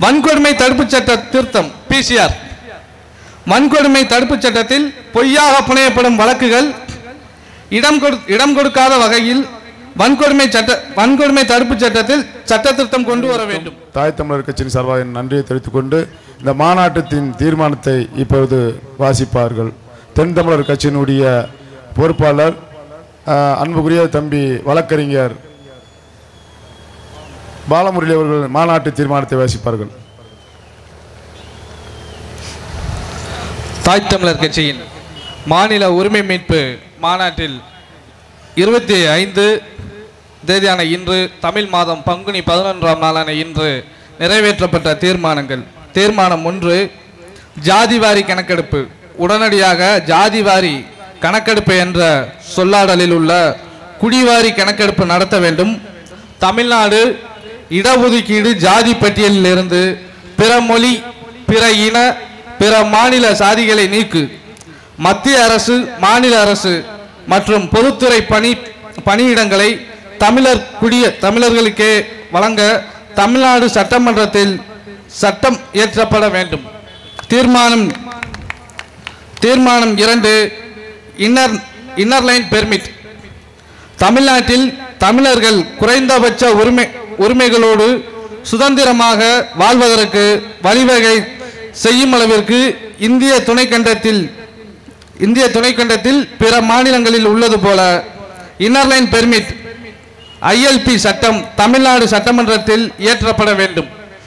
வன்கொடுமை தடுப்புச் சட்ட திருத்தம் பிசிஆர் வன்கொடுமை தடுப்புச் சட்டத்தில் பொய்யாக புனையப்படும் வழக்குகள் இடம் கொடு இடம் கொடுக்காத வகையில் வன்கொடுமை சட்ட வன்கொடுமை தடுப்புச் சட்டத்தில் சட்ட திருத்தம் கொண்டு வர வேண்டும் தாய் தமிழர் கட்சியின் சார்பாக என் நன்றியை தெரிவித்துக் கொண்டு இந்த மாநாட்டத்தின் தீர்மானத்தை இப்பொழுது வாசிப்பார்கள் தென் தமிழர் கட்சியினுடைய பொறுப்பாளர் அஹ், அன்புக்குரிய தம்பி வழக்கறிஞர் பாலமுரளி அவர்கள் மாநாட்டு தீர்மானத்தை வாசிப்பார்கள் தாய் தமிழர் கட்சியின் மாநில உரிமை மீட்பு மாநாட்டில் இருபத்தி ஐந்து தேதியான இன்று தமிழ் மாதம் பங்குனி பதினொன்றாம் நாளான இன்று நிறைவேற்றப்பட்ட தீர்மானங்கள் தீர்மானம் ஒன்று ஜாதிவாரி கணக்கெடுப்பு உடனடியாக ஜாதிவாரி கணக்கெடுப்பு என்ற சொல்லாடலில் உள்ள குடிவாரி கணக்கெடுப்பு நடத்த வேண்டும் தமிழ்நாடு இடஒதுக்கீடு ஜாதி பட்டியலில் இருந்து பிற மொழி பிற இன பிற மாநில சாதிகளை நீக்கு மத்திய அரசு மாநில அரசு மற்றும் பொதுத்துறை பணி பணியிடங்களை தமிழர் குடிய தமிழர்களுக்கே வழங்க தமிழ்நாடு சட்டமன்றத்தில் சட்டம் இயற்றப்பட வேண்டும் தீர்மானம் தீர்மானம் இரண்டு இன்னர் இன்னர் லைன் பெர்மிட் தமிழ்நாட்டில் தமிழர்கள் குறைந்தபட்ச உரிமை உரிமைகளோடு சுதந்திரமாக வாழ்வதற்கு வழிவகை செய்யும் அளவிற்கு இந்திய துணைக்கண்டத்தில் இந்திய துணைக்கண்டத்தில் பிற மாநிலங்களில் உள்ளது போல இன்னர் லைன் பெர்மிட் ஐஎல்பி சட்டம் தமிழ்நாடு சட்டமன்றத்தில் இயற்றப்பட வேண்டும்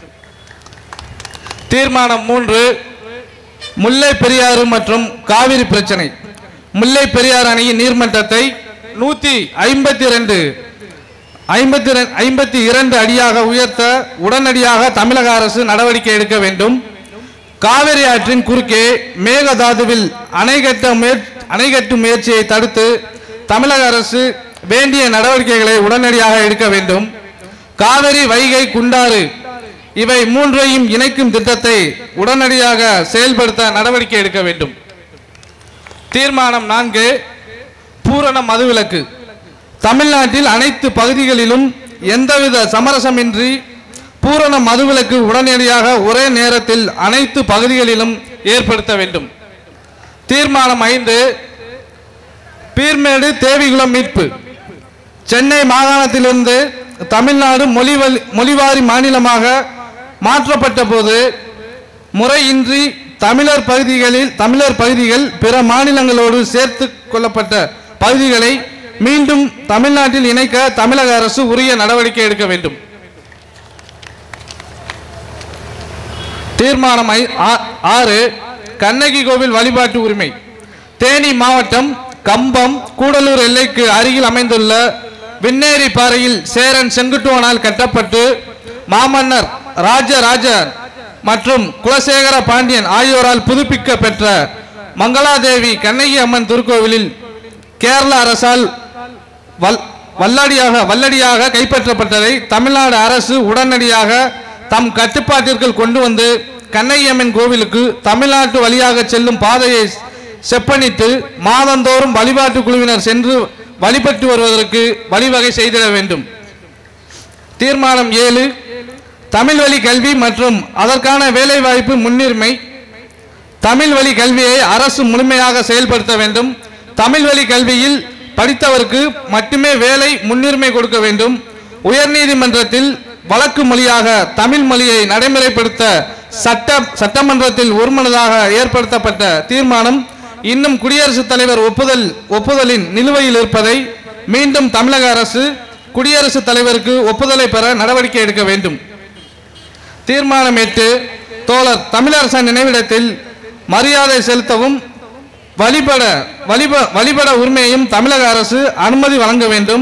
தீர்மானம் மூன்று முல்லை பெரியாறு மற்றும் காவிரி பிரச்சனை முல்லை பெரியாறு அணையின் நீர்மட்டத்தை நூத்தி ஐம்பத்தி ரெண்டு ஐம்பத்தி ஐம்பத்தி இரண்டு அடியாக உயர்த்த உடனடியாக தமிழக அரசு நடவடிக்கை எடுக்க வேண்டும் காவிரி ஆற்றின் குறுக்கே மேகதாதுவில் அணை கட்ட முயற் அணை கட்டும் முயற்சியை தடுத்து தமிழக அரசு வேண்டிய நடவடிக்கைகளை உடனடியாக எடுக்க வேண்டும் காவிரி வைகை குண்டாறு இவை மூன்றையும் இணைக்கும் திட்டத்தை உடனடியாக செயல்படுத்த நடவடிக்கை எடுக்க வேண்டும் தீர்மானம் நான்கு பூரண மதுவிலக்கு தமிழ்நாட்டில் அனைத்து பகுதிகளிலும் எந்தவித சமரசமின்றி பூரண மதுவிலக்கு உடனடியாக ஒரே நேரத்தில் அனைத்து பகுதிகளிலும் ஏற்படுத்த வேண்டும் தீர்மானம் ஐந்து பீர்மேடு தேவிகுளம் மீட்பு சென்னை மாகாணத்திலிருந்து தமிழ்நாடு மொழிவழி மொழிவாரி மாநிலமாக மாற்றப்பட்ட போது முறையின்றி தமிழர் பகுதிகளில் தமிழர் பகுதிகள் பிற மாநிலங்களோடு சேர்த்து கொள்ளப்பட்ட பகுதிகளை மீண்டும் தமிழ்நாட்டில் இணைக்க தமிழக அரசு உரிய நடவடிக்கை எடுக்க வேண்டும் தீர்மானம் ஐ- ஆ- ஆறு கண்ணகி கோவில் வழிபாட்டு உரிமை தேனி மாவட்டம் கம்பம் கூடலூர் எல்லைக்கு அருகில் அமைந்துள்ள விண்ணேரி பாறையில் சேரன் செங்குட்டுவனால் கட்டப்பட்டு மாமன்னர் ராஜராஜ மற்றும் குலசேகர பாண்டியன் ஆகியோரால் புதுப்பிக்க பெற்ற மங்களாதேவி கண்ணகி அம்மன் திருக்கோவிலில் கேரள அரசால் வல் வல்லடியாக வல்லடியாக கைப்பற்றப்பட்டதை தமிழ்நாடு அரசு உடனடியாக தம் கட்டுப்பாட்டிற்குள் கொண்டு வந்து கண்ணையம்மன் கோவிலுக்கு தமிழ்நாட்டு வழியாக செல்லும் பாதையை செப்பனிட்டு மாதந்தோறும் வழிபாட்டு குழுவினர் சென்று வழிபட்டு வருவதற்கு வழிவகை செய்திட வேண்டும் தீர்மானம் ஏழு தமிழ் வழி கல்வி மற்றும் அதற்கான வேலைவாய்ப்பு முன்னுரிமை தமிழ் வழி கல்வியை அரசு முழுமையாக செயல்படுத்த வேண்டும் தமிழ் வழி கல்வியில் படித்தவருக்கு மட்டுமே வேலை முன்னுரிமை கொடுக்க வேண்டும் உயர்நீதிமன்றத்தில் வழக்கு மொழியாக தமிழ் மொழியை நடைமுறைப்படுத்த சட்ட சட்டமன்றத்தில் ஒருமனதாக ஏற்படுத்தப்பட்ட தீர்மானம் இன்னும் குடியரசுத் தலைவர் ஒப்புதல் ஒப்புதலின் நிலுவையில் இருப்பதை மீண்டும் தமிழக அரசு குடியரசுத் தலைவருக்கு ஒப்புதலை பெற நடவடிக்கை எடுக்க வேண்டும் தீர்மானம் எட்டு தோழர் தமிழரசன் நினைவிடத்தில் மரியாதை செலுத்தவும் வழிபட வழிப வழிபட உரிமையையும் தமிழக அரசு அனுமதி வழங்க வேண்டும்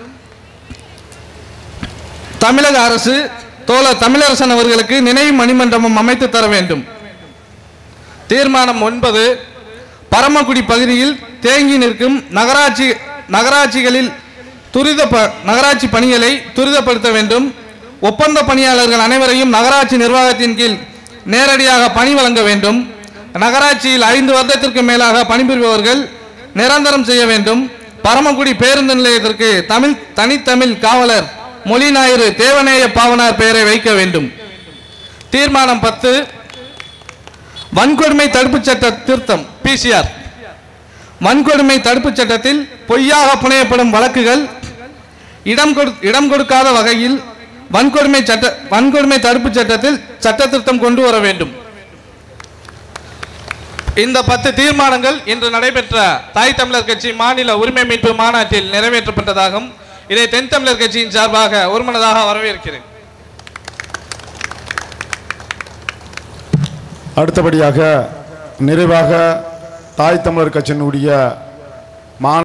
தமிழக அரசு தோழர் தமிழரசன் அவர்களுக்கு நினைவு மணிமண்டபம் அமைத்து தர வேண்டும் தீர்மானம் ஒன்பது பரமக்குடி பகுதியில் தேங்கி நிற்கும் நகராட்சி நகராட்சிகளில் துரித ப- நகராட்சி பணிகளை துரிதப்படுத்த வேண்டும் ஒப்பந்த பணியாளர்கள் அனைவரையும் நகராட்சி நிர்வாகத்தின் கீழ் நேரடியாக பணி வழங்க வேண்டும் நகராட்சியில் ஐந்து வருடத்திற்கு மேலாக பணிபுரிபவர்கள் நிரந்தரம் செய்ய வேண்டும் பரமக்குடி பேருந்து நிலையத்திற்கு தமிழ் தனித்தமிழ் காவலர் மொழி ஞாயிறு தேவநேய பாவனார் பெயரை வைக்க வேண்டும் தீர்மானம் பத்து வன்கொடுமை தடுப்புச் சட்ட திருத்தம் பிசிஆர் வன்கொடுமை தடுப்புச் சட்டத்தில் பொய்யாக புனையப்படும் வழக்குகள் இடம் கொடு இடம் கொடுக்காத வகையில் வன்கொடுமை சட்ட வன்கொடுமை தடுப்புச் சட்டத்தில் சட்ட திருத்தம் கொண்டு வர வேண்டும் இந்த பத்து தீர்மானங்கள் இன்று நடைபெற்ற தாய் தமிழர் கட்சி மாநில உரிமை மீட்பு மாநாட்டில் நிறைவேற்றப்பட்டதாகும் இதை தென் தமிழர் கட்சியின் சார்பாக ஒருமனதாக வரவேற்கிறேன் அடுத்தபடியாக நிறைவாக தாய் தமிழர் கட்சியினுடைய மாநில